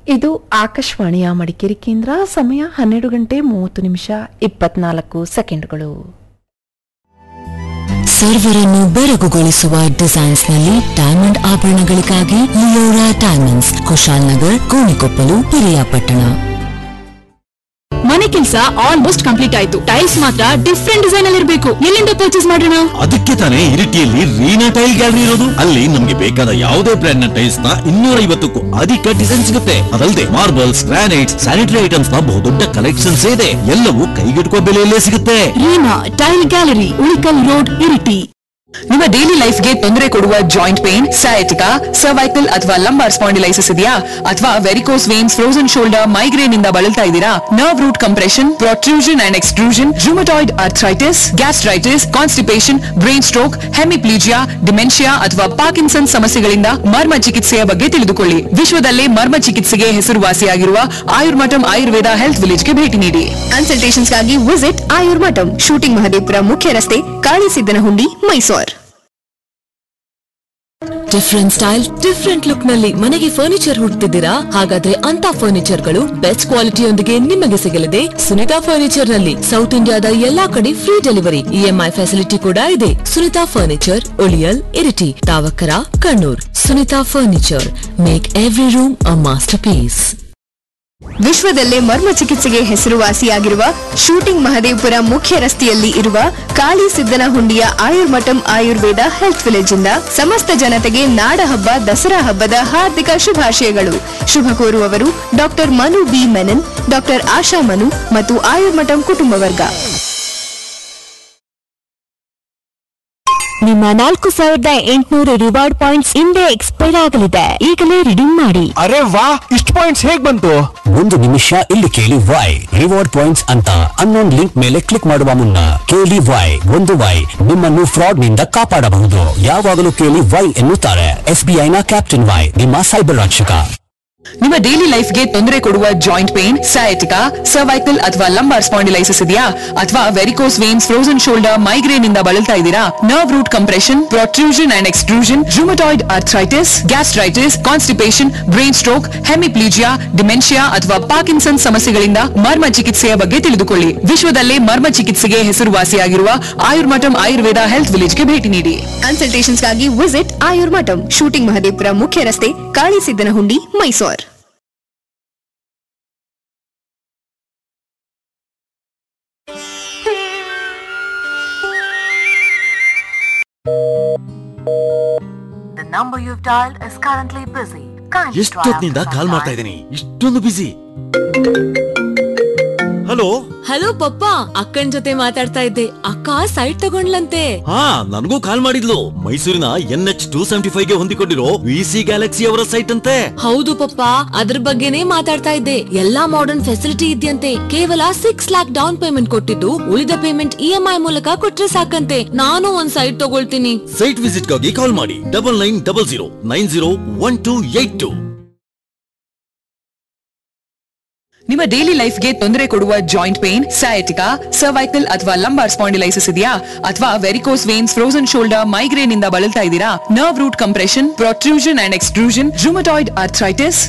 ಇದು ಆಕಾಶವಾಣಿಯ ಮಡಿಕೇರಿ ಕೇಂದ್ರ ಸಮಯ ಹನ್ನೆರಡು ಗಂಟೆ ಮೂವತ್ತು ನಿಮಿಷ ಇಪ್ಪತ್ನಾಲ್ಕು ಸೆಕೆಂಡ್ಗಳು ಸರ್ವರನ್ನು ಬೆರಗುಗೊಳಿಸುವ ಡಿಸೈನ್ಸ್ ನಲ್ಲಿ ಡೈಮಂಡ್ ಆಭರಣಗಳಿಗಾಗಿ ಲಿಯೋರಾ ಡೈಮಂಡ್ಸ್ ಕುಶಾಲ್ ನಗರ್ ಕೋಣಿಕೊಪ್ಪಲು ಪಿರಿಯಾಪಟ್ಟಣ ಮನೆ ಕೆಲಸ ಆಲ್ಮೋಸ್ಟ್ ಕಂಪ್ಲೀಟ್ ಆಯ್ತು ಟೈಲ್ಸ್ ಮಾತ್ರ ಡಿಫ್ರೆಂಟ್ ಡಿಸೈನ್ ಅಲ್ಲಿ ಇರಬೇಕು ಎಲ್ಲಿಂದ ಪರ್ಚೇಸ್ ಮಾಡೋಣ ಅದಕ್ಕೆ ತಾನೇ ಇರಿಟಿಯಲ್ಲಿ ರೀನಾ ಟೈಲ್ ಗ್ಯಾಲರಿ ಇರೋದು ಅಲ್ಲಿ ನಮ್ಗೆ ಬೇಕಾದ ಯಾವುದೇ ಬ್ರ್ಯಾಂಡ್ ನ ಟೈಲ್ಸ್ ನ ಇನ್ನೂರ ಐವತ್ತಕ್ಕೂ ಅಧಿಕ ಡಿಸೈನ್ ಸಿಗುತ್ತೆ ಅದಲ್ಲದೆ ಮಾರ್ಬಲ್ಸ್ ಗ್ರಾನೈಟ್ ಸ್ಯಾನಿಟರಿ ಐಟಮ್ಸ್ ನ ಬಹುದೊಡ್ಡ ಕಲೆಕ್ಷನ್ಸ್ ಇದೆ ಎಲ್ಲವೂ ಕೈಗೆಟುಕುವ ಬೆಲೆಯಲ್ಲೇ ಸಿಗುತ್ತೆ Reena tile gallery Ulikkal road Iritty ನಿಮ್ಮ ಡೈಲಿ ಲೈಫ್ಗೆ ತೊಂದರೆ ಕೊಡುವ ಜಾಯಿಂಟ್ ಪೇನ್ ಸಯಾಟಿಕ ಸರ್ವೈಕಲ್ ಅಥವಾ ಲಂಬಾರ್ ಸ್ಪಾಂಡಿಲೈಸಿಸ್ ಇದೆಯಾ ಅಥವಾ varicose veins frozen shoulder migraine ಇಂದ ಬಳಲ್ತಾ ಇದ್ದೀರಾ nerve root compression protrusion and extrusion rheumatoid arthritis gastritis constipation brain stroke hemiplegia dementia ಅಥವಾ ಪಾರ್ಕಿನ್ಸನ್ ಸಮಸ್ಯೆಗಳಿಂದ ಮರ್ಮ ಚಿಕಿತ್ಸೆಯ ಬಗ್ಗೆ ತಿಳಿದುಕೊಳ್ಳಿ ವಿಶ್ವದಲ್ಲೇ ಮರ್ಮ ಚಿಕಿತ್ಸೆಗೆ ಹೆಸರುವಾಸಿಯಾಗಿರುವ ಆಯುರ್ಮಠಂ ಆಯುರ್ವೇದ ಹೆಲ್ತ್ ವಿಲೇಜ್ಗೆ ಭೇಟಿ ನೀಡಿ ಕನ್ಸಲ್ಟೇಷನ್ಸ್ಗಾಗಿ ವಿಸಿಟ್ ಆಯುರ್ಮಠಂ ಶೂಟಿಂಗ್ ಮಹದೇವಪುರ ಮುಖ್ಯ ರಸ್ತೆ ಕಾಳಿಸಿದ್ದನಹುಂಡಿ Mysore different style different look ನಲ್ಲಿ ಮನೆಗೆ ಫರ್ನಿಚರ್ ಹುಡುಕ್ತಿದ್ದೀರಾ ಹಾಗಾದ್ರೆ ಅಂತ ಫರ್ನಿಚರ್ ಗಳು ಬೆಸ್ಟ್ ಕ್ವಾಲಿಟಿಯೊಂದಿಗೆ ನಿಮಗೆ ಸಿಗಲಿದೆ ಸುನಿತಾ ಫರ್ನಿಚರ್ ನಲ್ಲಿ ಸೌತ್ ಇಂಡಿಯಾದ ಎಲ್ಲಾ ಕಡೆ ಫ್ರೀ ಡೆಲಿವರಿ ಇಎಂಐ ಫೆಸಿಲಿಟಿ ಕೂಡ ಇದೆ Sunita furniture Uliyal Iritty Thavakkara Kannur Sunita furniture make every room a masterpiece ವಿಶ್ವದಲ್ಲೇ ಮರ್ಮ ಚಿಕಿತ್ಸೆಗೆ ಹೆಸರುವಾಸಿಯಾಗಿರುವ ಶೂಟಿಂಗ್ ಮಹದೇವಪುರ ಮುಖ್ಯ ರಸ್ತೆಯಲ್ಲಿ ಇರುವ ಕಾಳಿ ಸಿದ್ದನಹುಂಡಿಯ ಆಯುರ್ಮಠಂ ಆಯುರ್ವೇದ ಹೆಲ್ತ್ ವಿಲೇಜ್ ಇಂದ ಸಮಸ್ತ ಜನತೆಗೆ ನಾಡ ಹಬ್ಬ ದಸರಾ ಹಬ್ಬದ ಹಾರ್ದಿಕ ಶುಭಾಶಯಗಳು ಶುಭ ಕೋರುವವರು doctor Manu B Menon doctor Asha Manu ಮತ್ತು ಆಯುರ್ಮಠಂ ಕುಟುಂಬ ವರ್ಗ ನಿಮ್ಮ ನಾಲ್ಕು ಸಾವಿರದ ಎಂಟುನೂರು ರಿವಾರ್ಡ್ ಪಾಯಿಂಟ್ಸ್ ಹಿಂದೆ ಎಕ್ಸ್ಪೈರ್ ಆಗಲಿದೆ ಈಗಲೇ ರಿಡೀಮ್ ಮಾಡಿ ಅರೆ ವಾ ಇಷ್ಟು ಪಾಯಿಂಟ್ಸ್ ಹೇಗ್ ಬಂತು ಒಂದು ನಿಮಿಷ ಇಲ್ಲಿ ಕೇಳಿ ವೈ ರಿವಾರ್ಡ್ ಪಾಯಿಂಟ್ಸ್ ಅಂತ ಅನ್ನೊಂದ್ ಲಿಂಕ್ ಮೇಲೆ ಕ್ಲಿಕ್ ಮಾಡುವ ಮುನ್ನ ಕೇಳಿ ವೈ ಒಂದು ವೈ ನಿಮ್ಮನ್ನು ಫ್ರಾಡ್ ನಿಂದ ಕಾಪಾಡಬಹುದು ಯಾವಾಗಲೂ ಕೇಳಿ ವೈ ಎನ್ನುತ್ತಾರೆ ಎಸ್ಬಿಐ ನ ಕ್ಯಾಪ್ಟನ್ ವೈ ನಿಮ್ಮ ಸೈಬರ್ ರಕ್ಷಕ ನಿಮ್ಮ ಡೈಲಿ ಲೈಫ್ಗೆ ತೊಂದರೆ ಕೊಡುವ ಜಾಯಿಂಟ್ ಪೇನ್ ಸಯಾಟಿಕ ಸರ್ವೈಕಲ್ ಅಥವಾ ಲಂಬಾರ್ ಸ್ಪಾಂಡಿಲೈಸಿಸ್ ಇದೆಯಾ ಅಥವಾ varicose veins frozen shoulder migraine ಇಂದ ಬಳಲ್ತಾ ಇದ್ದೀರಾ nerve root compression protrusion and extrusion rheumatoid arthritis gastritis constipation brain stroke hemiplegia dementia ಅಥವಾ ಪಾರ್ಕಿನ್ಸನ್ ಸಮಸ್ಯೆಗಳಿಂದ ಮರ್ಮ ಚಿಕಿತ್ಸೆಯ ಬಗ್ಗೆ ತಿಳಿದುಕೊಳ್ಳಿ ವಿಶ್ವದಲ್ಲೇ ಮರ್ಮ ಚಿಕಿತ್ಸೆಗೆ ಹೆಸರುವಾಸಿಯಾಗಿರುವ ಆಯುರ್ಮಠಂ ಆಯುರ್ವೇದ ಹೆಲ್ತ್ ವಿಲೇಜ್ಗೆ ಭೇಟಿ ನೀಡಿ ಕನ್ಸಲ್ಟೇಷನ್ಸ್ಗಾಗಿ ವಿಸಿಟ್ ಆಯುರ್ಮಠಂ ಶೂಟಿಂಗ್ ಮಹದೇವಪುರ ಮುಖ್ಯ ರಸ್ತೆ ಕಾಳಿಸಿದ್ದನಹುಂಡಿ ಮೈಸೂರ್ ಎಷ್ಟೊತ್ತಿನಿಂದ ಕಾಲ್ ಮಾಡ್ತಾ ಇದ್ದೀನಿ ಇಷ್ಟೊಂದು ಬಿಸಿ ಹಲೋ ಹಲೋ ಪಪ್ಪ ಅಕ್ಕನ್ ಜೊತೆ ಮಾತಾಡ್ತಾ ಇದ್ದೆ ಅಕ್ಕ ಸೈಟ್ ತಗೊಂಡ್ಲಂತೆ ಹಾ ನನಗೂ ಕಾಲ್ ಮಾಡಿದ್ಲು ಮೈಸೂರಿನ N H two seventy five ಗೆ ಹೊಂದಿಕೊಂಡಿರೋ ವಿ ಸಿ ಗ್ಯಾಲಕ್ಸಿ ಅವರ ಸೈಟ್ ಅಂತೆ ಹೌದು ಪಪ್ಪ ಅದ್ರ ಬಗ್ಗೆನೇ ಮಾತಾಡ್ತಾ ಇದ್ದೆ ಎಲ್ಲಾ ಮಾಡರ್ನ್ ಫೆಸಿಲಿಟಿ ಇದೆಯಂತೆ ಕೇವಲ ಸಿಕ್ಸ್ ಲ್ಯಾಕ್ ಡೌನ್ ಪೇಮೆಂಟ್ ಕೊಟ್ಟಿದ್ದು ಉಳಿದ ಪೇಮೆಂಟ್ ಇಎಂಐ ಮೂಲಕ ಕೊಟ್ರೆ ಸಾಕಂತೆ ನಾನು ಒಂದ್ ಸೈಟ್ ತಗೊಳ್ತೀನಿ ಸೈಟ್ ವಿಸಿಟ್ ಗಾಗಿ ಕಾಲ್ ಮಾಡಿ double nine double zero nine zero one two eight two ನಿಮ್ಮ ಡೈಲಿ ಲೈಫ್ಗೆ ತೊಂದರೆ ಕೊಡುವ ಜಾಯಿಂಟ್ ಪೇನ್ ಸಯಾಟಿಕ ಸರ್ವೈಕಲ್ ಅಥವಾ ಲಂಬಾರ್ ಸ್ಪಾಂಡಿಲೈಸಿಸ್ ಇದೆಯಾ ಅಥವಾ varicose veins frozen shoulder migraine ಇಂದ ಬಳಲ್ತಾ ಇದ್ದೀರಾ nerve root compression protrusion and extrusion rheumatoid arthritis